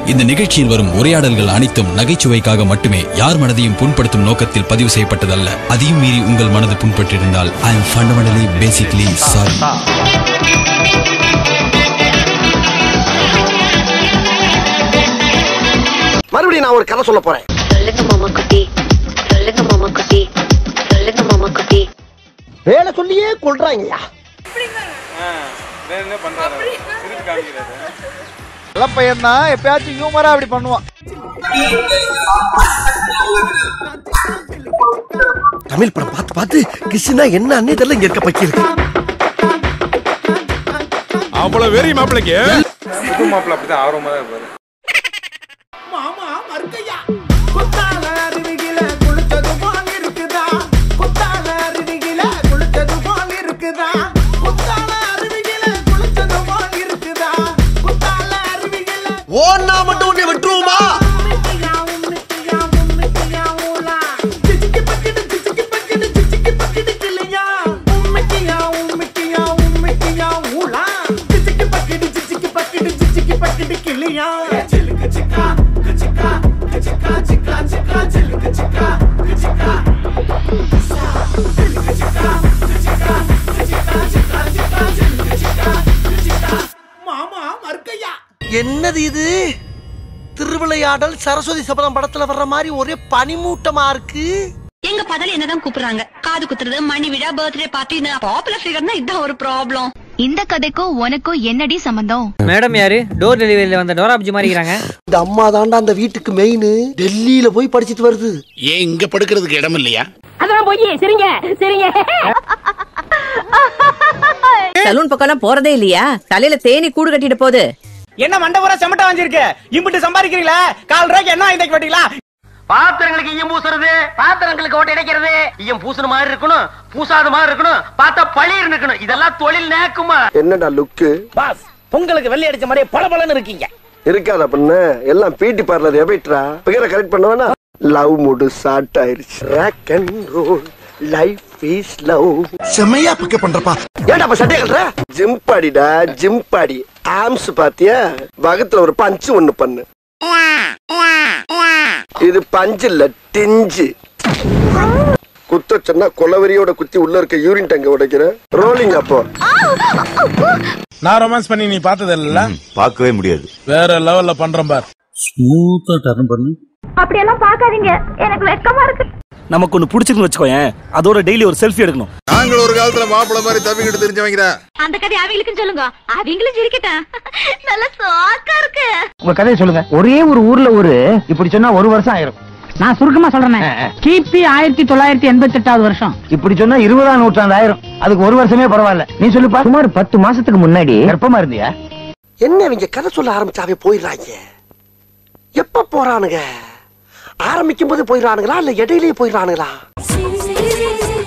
இந்த நிகழ்ச்சியில் வரும் உரையாடல்கள் அனைத்தும் நகைச்சுவைக்காக மட்டுமே யார் மனதையும் புண்படுத்தும் நோக்கத்தில் பதிவு செய்யப்பட்டதல்ல அதையும் மீறி உங்கள் மனது புண்பட்டிருந்தால் I am fundamentally basically sorry மறுபடியும் நான் ஒரு கதை சொல்ல போறேன் சொல்லுங்க மாமா குட்டி சொல்லுங்க மாமா குட்டி சொல்லுங்க மாமா குட்டி வேலை சொல்லியே கொள்றாங்கய்யா நல்ல பையன் தான் எப்பயாச்சும் ஹியூமரா அப்படி பண்ணுவான் தமிழ் படம் பார்த்து பார்த்து கிருஷ்ணா என்ன அன்னே தெரியல இங்க இருக்க பக்கி இருக்கு அவ்வளவு வெறி மாப்பிளைக்கு புது மாப்பிள்ள அப்படிதான் ஆர்வமா தான் இருப்பாரு ஓன்னா மட்டும் உன்னை விட்டுருவோமா என்னது இது திருவிளையாடல் சரஸ்வதி சபதம் படத்துல வர்ற மாதிரி ஒரே பனிமூட்டமா இருக்கு எங்க பதல என்னதான் கூப்பிடுறாங்க காது குத்துறது மணி விழா பர்த்டே பார்ட்டி பாப்புலர் ஃபிகர்னா இதான் ஒரு ப்ராப்ளம் இந்த கதைக்கும் உனக்கும் என்னடி சம்பந்தம் மேடம் யாரு டோர் டெலிவரியில வந்த டோராப்ஜி மாதிரி இருக்கிறாங்க இந்த அம்மா தாண்டா அந்த வீட்டுக்கு மெயின் டெல்லியில போய் படிச்சிட்டு வருது ஏன் இங்க படுக்கிறதுக்கு இடம் இல்லையா அதெல்லாம் போய் சரிங்க சரிங்க சலூன் பக்கம்லாம் போறதே இல்லையா தலையில தேனி கூடு கட்டிட்டு போகுது என்ன மண்டபுரம் செமட்ட வாங்கிருக்கு இம்பிட்டு சம்பாதிக்கிறீங்களா கால் ரூபாய்க்கு என்ன வாங்கி மாட்டீங்களா பாத்திரங்களுக்கு ஈயம் பூசுறது பாத்திரங்களுக்கு ஓட்டை அடைக்கிறது ஈயம் பூசுன மாதிரி இருக்கணும் பூசாத மாதிரி இருக்கணும் பார்த்தா பழிர் இருக்கணும் இதெல்லாம் தொழில் நேக்குமா என்னடா லுக்கு பாஸ் பொங்கலுக்கு வெள்ளை அடிச்ச மாதிரியே பளபளன்னு இருக்கீங்க இருக்காத பண்ண எல்லாம் பிடி பார்லர் எபிட்ரா பிகரை கரெக்ட் பண்ணுவானா லவ் மூடு ஸ்டார்ட் ஆயிருச்சு rock and roll life is love செம்மையா பிக்கப் பண்றப்பா ஏன்டா அப்ப சட்டை கட்டுற ஜிம் பாடிடா ஜிம் பாடி ஆம்ஸ் பாத்தியா வகத்துல ஒரு பஞ்சு ஒண்ணு பண்ணு இது பஞ்சு இல்ல டிஞ்சு குத்த சொன்னா கொலவெறியோட குத்தி உள்ள இருக்க யூரின் டங்க உடைக்கிற ரோலிங் அப்போ நான் ரொமான்ஸ் பண்ணி நீ பார்த்தது இல்ல பார்க்கவே முடியாது வேற லெவல்ல பண்றேன் பார் ஸ்மூத்தா டர்ன் பண்ணு அப்படியெல்லாம் பார்க்காதீங்க எனக்கு வெக்கமா இருக்கு நமக்கு ஒண்ணு பிடிச்சிருந்து வச்சுக்கோயேன் அதோட டெய்லி ஒரு செல்ஃபி எடுக்கணும் நாங்கள் ஒரு காலத்துல மாப்பிள்ள மாதிரி தப்பிக்கிட்டு தெரிஞ்சவங்க அந்த கதை அவங்களுக்கும் சொல்லுங்க அவங்களும் சிரிக்கட்டும் நல்ல சாக்கா இருக்கு உங்க கதையை சொல்லுங்க ஒரே ஒரு ஊர்ல ஒரு இப்படி சொன்னா ஒரு வருஷம் ஆயிரும் நான் சுருக்கமா சொல்றேன் கிபி ஆயிரத்தி தொள்ளாயிரத்தி எண்பத்தி எட்டாவது வருஷம் இப்படி சொன்னா இருபதாம் நூற்றாண்டு ஆயிரும் அதுக்கு ஒரு வருஷமே பரவாயில்ல நீ சொல்லுப்பா சுமார் பத்து மாசத்துக்கு முன்னாடி கர்ப்பமா இருந்தியா என்ன இவங்க கதை சொல்ல ஆரம்பிச்சாவே போயிடுறாங்க எப்ப போறானுங்க ஆரம்பிக்கும் போது போயிடுறானுங்களா இல்ல இடையிலேயே போயிடுறானுங்களா